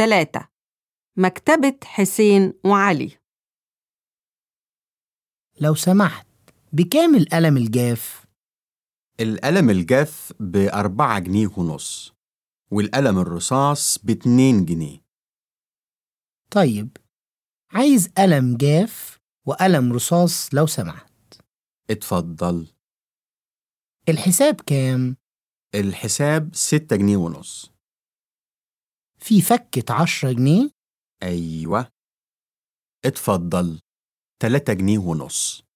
تلاتة مكتبة حسين وعلي لو سمحت بكام القلم الجاف؟ القلم الجاف بأربعة جنيه ونص والقلم الرصاص باتنين جنيه طيب عايز قلم جاف وقلم رصاص لو سمحت اتفضل الحساب كام؟ الحساب ستة جنيه ونص في فكة عشرة جنيه أيوة اتفضل تلاتة جنيه ونص